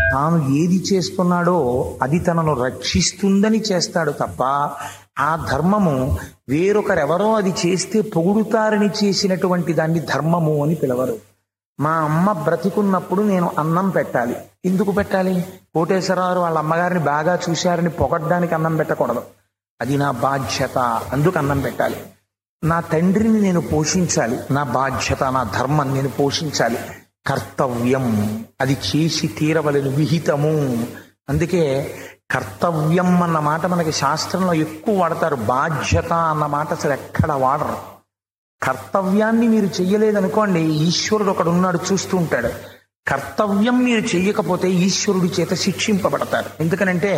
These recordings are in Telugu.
తాను ఏది చేస్తున్నాడో అది తనను రక్షిస్తుందని చేస్తాడు తప్ప ఆ ధర్మము వేరొకరెవరో అది చేస్తే పొగుడుతారని చేసినటువంటి దాన్ని ధర్మము అని పిలవరు మా అమ్మ బ్రతికున్నప్పుడు నేను అన్నం పెట్టాలి ఎందుకు పెట్టాలి కోటేశ్వరరావు వాళ్ళ అమ్మగారిని బాగా చూశారని పొగడ్డానికి అన్నం పెట్టకూడదు అది నా బాధ్యత అందుకు అన్నం పెట్టాలి నా తండ్రిని నేను పోషించాలి నా బాధ్యత నా ధర్మం నేను పోషించాలి కర్తవ్యం అది చేసి తీరవలను విహితము అందుకే కర్తవ్యం అన్న మాట మనకి శాస్త్రంలో ఎక్కువ వాడతారు బాధ్యత అన్న మాట అసలు ఎక్కడ వాడరు కర్తవ్యాన్ని మీరు చెయ్యలేదనుకోండి ఈశ్వరుడు ఒకడు ఉన్నాడు చూస్తూ ఉంటాడు కర్తవ్యం మీరు చెయ్యకపోతే ఈశ్వరుడి చేత శిక్షింపబడతారు ఎందుకనంటే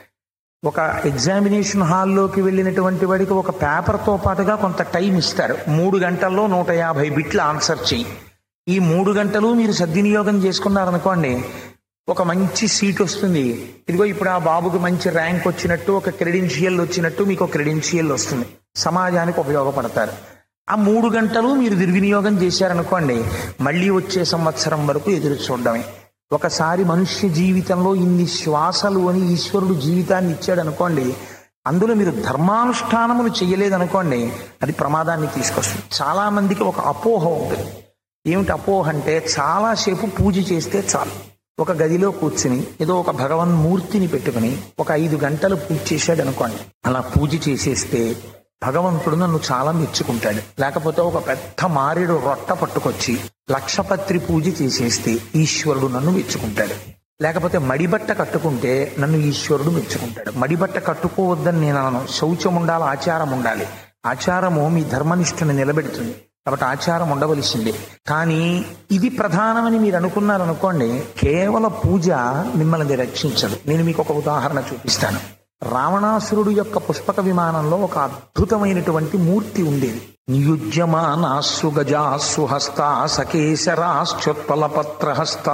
ఒక ఎగ్జామినేషన్ హాల్లోకి వెళ్ళినటువంటి వాడికి ఒక పేపర్తో పాటుగా కొంత టైం ఇస్తారు మూడు గంటల్లో నూట యాభై బిట్లు ఆన్సర్ చెయ్యి ఈ మూడు గంటలు మీరు సద్వినియోగం చేసుకున్నారనుకోండి ఒక మంచి సీట్ వస్తుంది ఇదిగో ఇప్పుడు ఆ బాబుకి మంచి ర్యాంక్ వచ్చినట్టు ఒక క్రెడెన్షియల్ వచ్చినట్టు మీకు ఒక క్రెడెన్షియల్ వస్తుంది సమాజానికి ఉపయోగపడతారు ఆ మూడు గంటలు మీరు దుర్వినియోగం చేశారనుకోండి మళ్ళీ వచ్చే సంవత్సరం వరకు ఎదురు చూడడమే ఒకసారి మనుష్య జీవితంలో ఇన్ని శ్వాసలు అని ఈశ్వరుడు జీవితాన్ని ఇచ్చాడు అనుకోండి అందులో మీరు ధర్మానుష్ఠానములు చేయలేదనుకోండి అది ప్రమాదాన్ని తీసుకొస్తుంది చాలా మందికి ఒక అపోహ ఉంటుంది ఏమిటి అపోహ అంటే చాలాసేపు పూజ చేస్తే చాలు ఒక గదిలో కూర్చుని ఏదో ఒక భగవన్ మూర్తిని పెట్టుకుని ఒక ఐదు గంటలు పూజ చేశాడు అనుకోండి అలా పూజ చేసేస్తే భగవంతుడు నన్ను చాలా మెచ్చుకుంటాడు లేకపోతే ఒక పెద్ద మారేడు రొట్ట పట్టుకొచ్చి లక్షపత్రి పూజ చేసేస్తే ఈశ్వరుడు నన్ను మెచ్చుకుంటాడు లేకపోతే మడిబట్ట కట్టుకుంటే నన్ను ఈశ్వరుడు మెచ్చుకుంటాడు మడిబట్ట కట్టుకోవద్దని నేను అనను శౌచం ఉండాలి ఆచారం ఉండాలి ఆచారము మీ ధర్మనిష్టను నిలబెడుతుంది కాబట్టి ఆచారం ఉండవలసిందే కానీ ఇది ప్రధానమని మీరు అనుకున్నారనుకోండి కేవల పూజ మిమ్మల్ని రక్షించదు నేను మీకు ఒక ఉదాహరణ చూపిస్తాను రావణాసురుడు యొక్క పుష్పక విమానంలో ఒక అద్భుతమైనటువంటి మూర్తి ఉండేది నియుజ్యమానాసు గజాసు హస్తా సకేశరాశ్చోత్పల పత్రహస్తా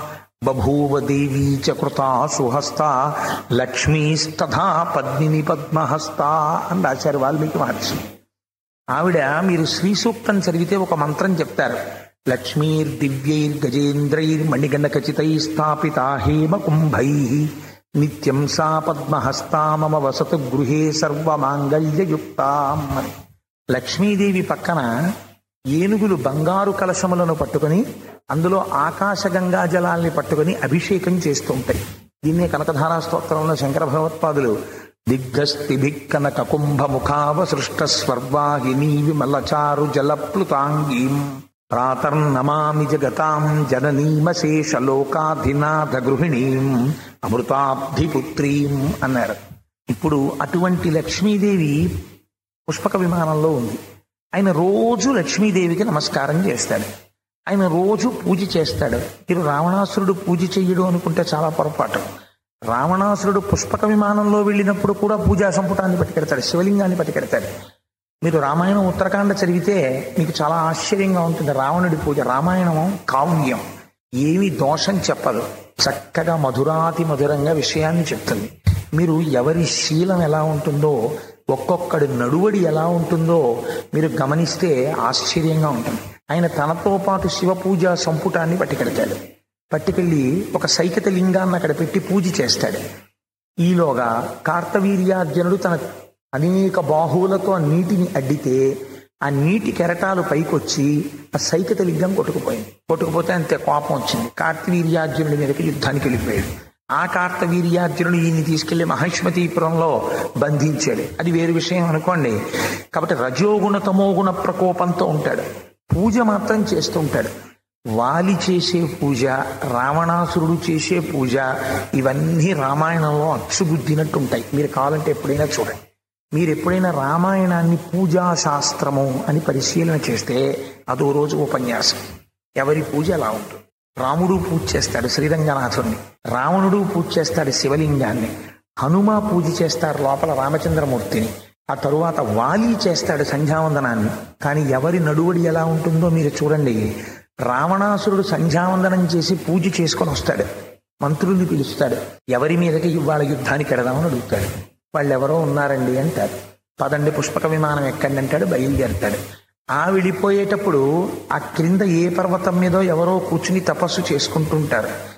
బభూవ దేవీ చ కృతాసు హస్తా లక్ష్మీస్తథా పద్మిని పద్మహస్తా అని రాశారు వాల్మీకి మహర్షి ఆవిడ మీరు శ్రీ సూక్తం చదివితే ఒక మంత్రం చెప్తారు లక్ష్మీర్ దివ్యైర్ గజేంద్రైర్ మణిగణ ఖచితై స్థాపిత హేమ కుంభై నిత్యం సా పద్మహస్తా మమ వసతు గృహే సర్వమాంగళ్యయుక్తాం అని లక్ష్మీదేవి పక్కన ఏనుగులు బంగారు కలశములను పట్టుకొని అందులో ఆకాశ గంగా జలాల్ని పట్టుకొని అభిషేకం చేస్తూ ఉంటాయి దీన్నే కనకధారా స్తోత్రంలో శంకర భగవత్పాదులు దిగ్గస్తిభిక్కనక కుంభముఖావసృష్ట స్వర్వాహినీ విమలచారు జలప్లుతాంగీం ప్రాతర్నమామి జగతాం జననీమశేషలోకాధినాథ గృహిణీం అమృతాబ్ధిపుత్రీం అన్నారు ఇప్పుడు అటువంటి లక్ష్మీదేవి పుష్పక విమానంలో ఉంది ఆయన రోజు లక్ష్మీదేవికి నమస్కారం చేస్తాడు ఆయన రోజు పూజ చేస్తాడు మీరు రావణాసురుడు పూజ చెయ్యడు అనుకుంటే చాలా పొరపాటు రావణాసురుడు పుష్పక విమానంలో వెళ్ళినప్పుడు కూడా పూజా సంపుటాన్ని పట్టుకెడతాడు శివలింగాన్ని పట్టుకెడతాడు మీరు రామాయణం ఉత్తరాఖండ చదివితే మీకు చాలా ఆశ్చర్యంగా ఉంటుంది రావణుడి పూజ రామాయణం కావ్యం ఏమి దోషం చెప్పదు చక్కగా మధురాతి మధురంగా విషయాన్ని చెప్తుంది మీరు ఎవరి శీలం ఎలా ఉంటుందో ఒక్కొక్కడి నడువడి ఎలా ఉంటుందో మీరు గమనిస్తే ఆశ్చర్యంగా ఉంటుంది ఆయన తనతో పాటు శివ పూజ సంపుటాన్ని పట్టుకెడతాడు పట్టుకెళ్ళి ఒక సైకత లింగాన్ని అక్కడ పెట్టి పూజ చేస్తాడు ఈలోగా కార్తవీర్యార్జునుడు తన అనేక బాహువులతో ఆ నీటిని అడ్డితే ఆ నీటి కెరటాలు పైకొచ్చి ఆ సైకత లింగం కొట్టుకుపోయింది కొట్టుకుపోతే అంతే కోపం వచ్చింది కార్తవీర్యార్జునుడి మీదకి యుద్ధానికి వెళ్ళిపోయాడు ఆ కార్తవీర్యార్జునుడు ఈయన్ని తీసుకెళ్లి మహిష్మతీపురంలో బంధించాడు అది వేరు విషయం అనుకోండి కాబట్టి రజోగుణ తమోగుణ ప్రకోపంతో ఉంటాడు పూజ మాత్రం చేస్తూ ఉంటాడు వాలి చేసే పూజ రావణాసురుడు చేసే పూజ ఇవన్నీ రామాయణంలో అచ్చుగుద్దినట్టు ఉంటాయి మీరు కావాలంటే ఎప్పుడైనా చూడండి మీరు ఎప్పుడైనా రామాయణాన్ని పూజా శాస్త్రము అని పరిశీలన చేస్తే అదో రోజు ఉపన్యాసం ఎవరి పూజ అలా ఉంటుంది రాముడు పూజ చేస్తాడు శ్రీరంగనాథుడిని రావణుడు పూజ చేస్తాడు శివలింగాన్ని హనుమ పూజ చేస్తారు లోపల రామచంద్రమూర్తిని ఆ తరువాత వాలి చేస్తాడు సంధ్యావందనాన్ని కానీ ఎవరి నడువడి ఎలా ఉంటుందో మీరు చూడండి రావణాసురుడు సంధ్యావందనం చేసి పూజ చేసుకొని వస్తాడు మంత్రుల్ని పిలుస్తాడు ఎవరి మీదకి ఇవాళ యుద్ధానికి ఎడదామని అడుగుతాడు వాళ్ళు ఎవరో ఉన్నారండి అంటారు పదండి పుష్పక విమానం ఎక్కండి అంటాడు బయలుదేరుతాడు ఆ వెళ్ళిపోయేటప్పుడు ఆ క్రింద ఏ పర్వతం మీదో ఎవరో కూర్చుని తపస్సు చేసుకుంటుంటారు